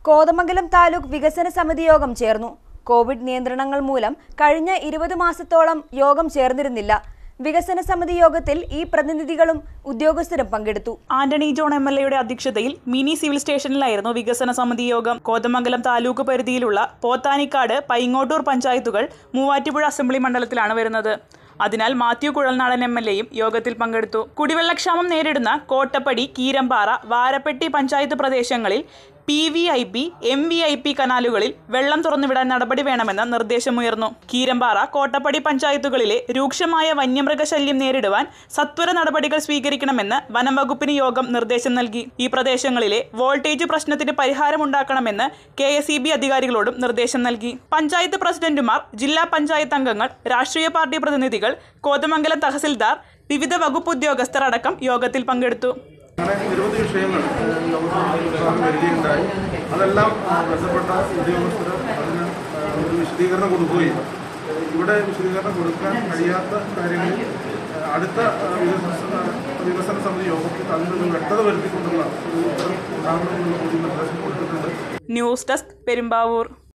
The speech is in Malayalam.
കോതമംഗലം താലൂക്ക് വികസന സമിതി യോഗം ചേർന്നു കോവിഡ് നിയന്ത്രണങ്ങൾ മൂലം കഴിഞ്ഞ ഇരുപത് മാസത്തോളം യോഗം ചേർന്നിരുന്നില്ല വികസന സമിതി യോഗത്തിൽ ഈ പ്രതിനിധികളും ഉദ്യോഗസ്ഥരും പങ്കെടുത്തു ആന്റണി ജോൺ എം എൽ എയുടെ അധ്യക്ഷതയിൽ മിനി സിവിൽ സ്റ്റേഷനിലായിരുന്നു വികസന സമിതി യോഗം കോതമംഗലം താലൂക്ക് പരിധിയിലുള്ള പോത്താനിക്കാട് പൈങ്ങോട്ടൂർ പഞ്ചായത്തുകൾ മൂവാറ്റുപുഴ അസംബ്ലി മണ്ഡലത്തിലാണ് വരുന്നത് അതിനാൽ മാത്യു കുഴൽനാടൻ എം എൽ എയും യോഗത്തിൽ പങ്കെടുത്തു കുടിവെള്ളക്ഷാമം നേരിടുന്ന കോട്ടപ്പടി കീരമ്പാറ വാരപ്പെട്ടി പഞ്ചായത്ത് പ്രദേശങ്ങളിൽ V I P M V I P പി കനാലുകളിൽ വെള്ളം തുറന്നുവിടാൻ നടപടി വേണമെന്ന് നിർദ്ദേശമുയർന്നു കീരമ്പാറ കോട്ടപ്പടി പഞ്ചായത്തുകളിലെ രൂക്ഷമായ വന്യമൃഗശല്യം നേരിടുവാൻ സത്വര നടപടികൾ സ്വീകരിക്കണമെന്ന് വനം വകുപ്പിന് യോഗം നിർദ്ദേശം നൽകി ഈ പ്രദേശങ്ങളിലെ വോൾട്ടേജ് പ്രശ്നത്തിന് പരിഹാരമുണ്ടാക്കണമെന്ന് കെ എസ് ഇ ബി അധികാരികളോടും നിർദ്ദേശം നൽകി പഞ്ചായത്ത് പ്രസിഡന്റുമാർ ജില്ലാ പഞ്ചായത്ത് അംഗങ്ങൾ രാഷ്ട്രീയ പാർട്ടി പ്രതിനിധികൾ കോതമംഗലം തഹസിൽദാർ വിവിധ വകുപ്പ് ഉദ്യോഗസ്ഥർ അടക്കം യോഗത്തിൽ പങ്കെടുത്തു അങ്ങനെ നിരവധി വിഷയങ്ങൾ യോഗത്തിൽ വരികയുണ്ടായി അതെല്ലാം ആ, ബന്ധപ്പെട്ട ഉദ്യോഗസ്ഥർ അതിന് ആ, ഒരു വിശദീകരണം കൊടുക്കുകയും ഇവിടെ വിശദീകരണം കൊടുക്കാൻ കഴിയാത്ത കാര്യങ്ങളിൽ ആ, അടുത്ത ആ, വികസന വികസന സമിതി യോഗത്തിൽ അതിനൊരു വ്യക്തത വരുത്തിക്കൊണ്ടുള്ള ഒരു ഉത്തരം ഉണ്ടാകണമെന്നുള്ള കൂടി നിർദ്ദേശം കൊടുത്തിട്ടുണ്ട് ന്യൂസ് ഡെസ്ക് പെരുമ്പാവൂർ